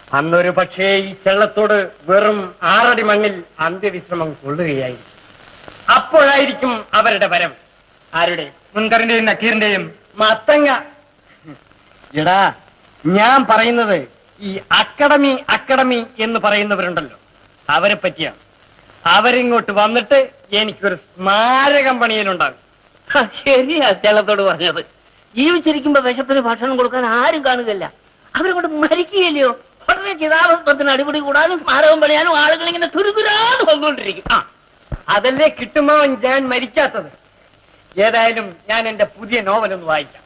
അന്നൊരു പക്ഷേ ഈ ചെള്ളത്തോട് വെറും ആറടി മണ്ണിൽ അന്ത്യവിശ്രമം കൊള്ളുകയായി അപ്പോഴായിരിക്കും അവരുടെ വരം ആരുടെ മുൻകറിന്റെയും നക്കീറിന്റെയും മത്തങ്ങ എടാ ഞാൻ പറയുന്നത് ഈ അക്കഡമി അക്കഡമി എന്ന് പറയുന്നവരുണ്ടല്ലോ അവരെ പറ്റിയാണ് അവരിങ്ങോട്ട് വന്നിട്ട് എനിക്കൊരു സ്മാരകം പണിയലുണ്ടാകും ഹ, ശരിയാ ചെള്ളത്തോട് പറഞ്ഞത് ജീവിച്ചിരിക്കുമ്പോ വിശപ്പിന് ഭക്ഷണം കൊടുക്കാൻ ആരും കാണുകയില്ല അവരങ്ങോട്ട് മരിക്കുകയല്ലയോ ഉടനെ ചിതാഭസ്മത്തിന് അടിപിടി കൂടാനും സ്മാരകം പണിയാനും ആളുകൾ ഇങ്ങനെ തുരുതുരാന്ന് വന്നുകൊണ്ടിരിക്കും ആ അതല്ലേ കിട്ടുമോ ഞാൻ മരിക്കാത്തത് ഏതായാലും ഞാൻ എന്റെ പുതിയ നോവലൊന്ന് വായിക്കാം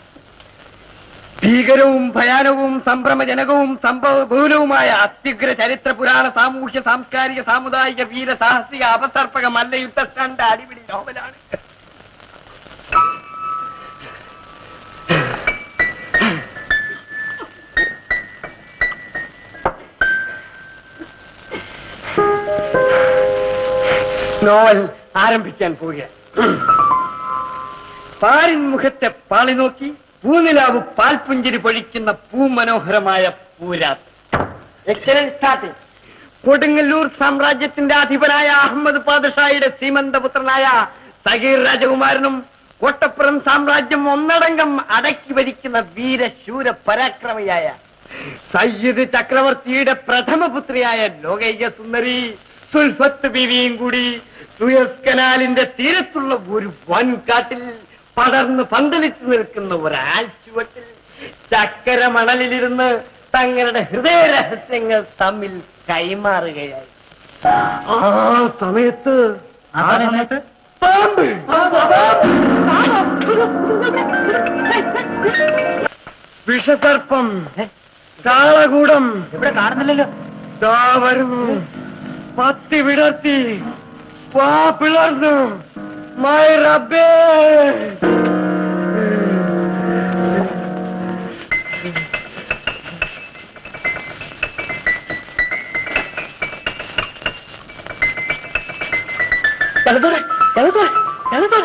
ഭീകരവും ഭയാനകവും സംഭ്രമജനകവും സംഭവബഹുലവുമായ അത്യുഗ്ര ചരിത്ര പുരാണ സാമൂഹ്യ സാംസ്കാരിക സാമുദായിക വീര സാഹസിക അപസർപ്പക മല്ലയുദ്ധ സ്റ്റണ്ട് അടിപിടി നോവലാണ് നോവൽ ആരംഭിക്കാൻ പോവുകയാണ് പാരിൻ മുഖത്തെ പാളി നോക്കി പൂനിലാവ് പാൽപുഞ്ചിരി പൊഴിക്കുന്ന പൂമനോഹരമായ പൂരാത്ത് എക്സലന്റ് സ്റ്റാർട്ടിംഗ് കൊടുങ്ങല്ലൂർ സാമ്രാജ്യത്തിന്റെ അധിപനായ അഹമ്മദ് പാദഷായുടെ സീമന്തപുത്രനായ സഗീർ രാജകുമാരനും കോട്ടപ്പുറം സാമ്രാജ്യം ഒന്നടങ്കം അടക്കി ഭരിക്കുന്ന വീരശൂര പരാക്രമിയായ സയ്യിദ് ചക്രവർത്തിയുടെ പ്രഥമ പുത്രിയായ ലോകൈക സുന്ദരി സുൽഫത്ത് ബീവിയും കൂടി സുയസ് കനാലിന്റെ തീരത്തുള്ള ഒരു വൻകാട്ടിൽ പടർന്ന് പന്തലിച്ചു നിൽക്കുന്ന ഒരു ആൽച്ചുവട്ടിൽ ചക്കര മണലിലിരുന്ന് തങ്ങളുടെ ഹൃദയ രഹസ്യങ്ങൾ തമ്മിൽ കൈമാറുകയായി ആ സമയത്ത് ആ സമയത്ത്? പാമ്പ് വിഷസർപ്പം കാളകൂടം ഇവിടെ കാണുന്നില്ലല്ലോ ദാ വരുന്നു പത്തി വിടർത്തി വാ പിളർന്നു മൈ റബ്ബേ ചെള്ളത്തോട് ചെള്ളത്തോട് ചെള്ളത്തോട്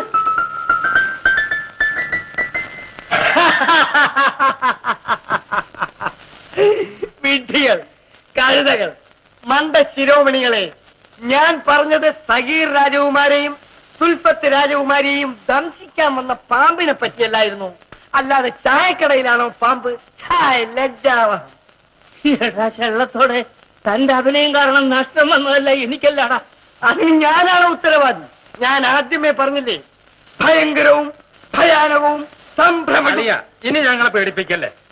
വിഡ്ഢികൾ കഴുതകൾ മണ്ട ശിരോമണികളെ ഞാൻ പറഞ്ഞത് സഗീർ രാജകുമാരെയും സുൽഫത്ത് രാജകുമാരിയെയും ദംശിക്കാൻ വന്ന പാമ്പിനെ പറ്റിയല്ലായിരുന്നു അല്ലാതെ ചായക്കടയിലാണോ പാമ്പ് ചായ ലജ്ജാവഹം എടാ ചെള്ളത്തോടെ തന്റെ അഭിനയം കാരണം നഷ്ടം വന്നതല്ല എനിക്കല്ലടാ അതിന് ഞാനാണ് ഉത്തരവാദി ഞാൻ ആദ്യമേ പറഞ്ഞില്ലേ ഭയങ്കരവും ഭയാനകവും സംഭ്രമ ഇനി ഞങ്ങളെ പേടിപ്പിക്കല്ലേ